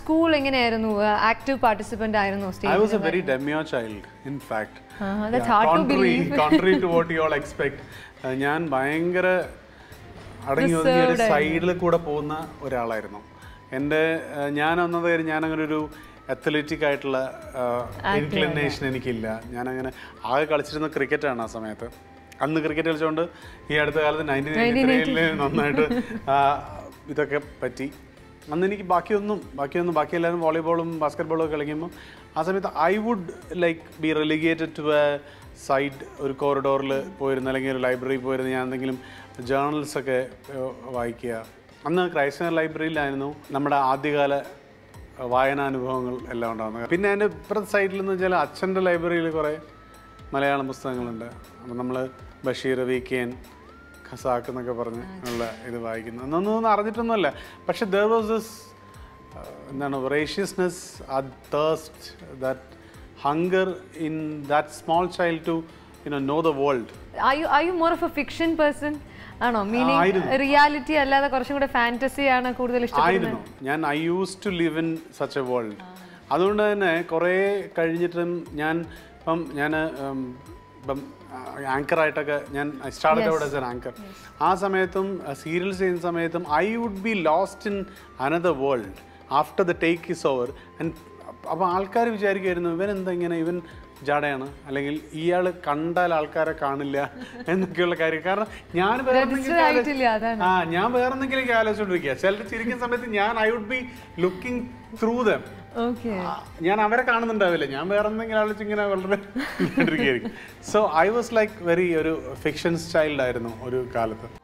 School എങ്ങനെയായിരുന്നു active participant ആയിരുന്നു I stage was a very demure child, in fact. Uh-huh, that's hard to contrary, believe. contrary to what you all expect. Uh, ഞാൻ ഭയങ്കര അടങ്ങി ഒതുങ്ങി ഒരു Reserved സൈഡിൽ കൂടെ പോകുന്ന ഒരാളായിരുന്നു എൻ്റെ uh, ഞാൻ ഒന്നത് കാര്യം ഞാൻ അങ്ങനെ ഒരു അത്ലറ്റിക് ആയിട്ടുള്ള ഇൻക്ലിനേഷൻ എനിക്കില്ല ഞാൻ അങ്ങനെ ആകെ കളിച്ചിരുന്ന ക്രിക്കറ്റാണ് ആ സമയത്ത് അന്ന് ക്രിക്കറ്റ് കളിച്ചുകൊണ്ട് ഈ അടുത്ത കാലത്ത് നയൻറ്റീൻ നയൻറ്റി ത്രീയിൽ നന്നായിട്ട് ആ, ഇതൊക്കെ പറ്റി അന്ന് എനിക്ക് ബാക്കിയൊന്നും ബാക്കിയൊന്നും ബാക്കി എല്ലാവരും വോളിബോളും ബാസ്കറ്റ് ഒക്കെ കളിക്കുമ്പോൾ ആ സമയത്ത് I would like be relegated to a side ഒരു കോറിഡോറിൽ പോയിരുന്ന അല്ലെങ്കിൽ ഒരു ലൈബ്രറി പോയിരുന്ന ഞാൻ എന്തെങ്കിലും ജേർണൽസ് ഒക്കെ ഏഹ്, വായിക്കുക അന്ന് ക്രൈസ്തവ ലൈബ്രറിയിലായിരുന്നു നമ്മുടെ ആദ്യകാല വായനാനുഭവങ്ങൾ എല്ലാം ഉണ്ടാകുന്നത് പിന്നെ അതിൻ്റെ ഇപ്പുറത്തെ സൈഡിൽ എന്ന് വെച്ചാൽ അച്ഛൻ്റെ ലൈബ്രറിയിൽ കുറേ മലയാളം പുസ്തകങ്ങളുണ്ട് അപ്പം നമ്മൾ Basheer V K N Khasak എന്നൊക്കെ പറഞ്ഞ് ഉള്ള ഇത് വായിക്കുന്നു അന്നൊന്നും അറിഞ്ഞിട്ടൊന്നുമല്ല പക്ഷെ ദർ വാസ് ദിസ് എന്താണ് റേഷ്യസ്നെസ് a thirst that hunger in that small child to you know know the world Are you are you more of a fiction person? ആണോ മീനിങ് ആയിരുന്നു. റിയാലിറ്റി അല്ലാതെ കുറച്ചും കൂടെ ഫാന്റസി ആണ് കൂടുതൽ ഇഷ്ടപ്പെടുന്നത് ആയിരുന്നു ഞാൻ I use to live in such a world അതുകൊണ്ട് തന്നെ കുറേ കഴിഞ്ഞിട്ടും ഞാൻ ഇപ്പം ഞാൻ ഇപ്പം ആങ്കറായിട്ടൊക്കെ ഞാൻ start out as an anchor ആ സമയത്തും സീരിയൽസ് ചെയ്യുന്ന സമയത്തും I would be lost in another world after the take is over and അപ്പോൾ ആൾക്കാർ വിചാരിക്കുമായിരുന്നു ഇവൻ എന്താ ഇങ്ങനെ ഇവൻ ജാടയാണ് അല്ലെങ്കിൽ ഇയാൾ കണ്ടാൽ ആൾക്കാരെ കാണില്ല എന്നൊക്കെയുള്ള കാര്യം കാരണം ഞാൻ വേറെ എന്തെങ്കിലും Register ആലോ- ആയിട്ടില്ല, അതാണ്. ആ ഞാൻ വേറെ എന്തെങ്കിലും ആലോചിച്ചോണ്ടിരിക്കുക ചിലർ ചിരിക്കുന്ന സമയത്ത് ഞാൻ I would be looking through them okay ഞാൻ അവരെ കാണുന്നുണ്ടാവില്ല ഞാൻ വേറെ എന്തെങ്കിലും ആലോചിച്ച് ഇങ്ങനെ വളരെ so I was like very ഒരു ഫിക്ഷൻ ചൈൽഡ് ആയിരുന്നു ഒരു കാലത്ത്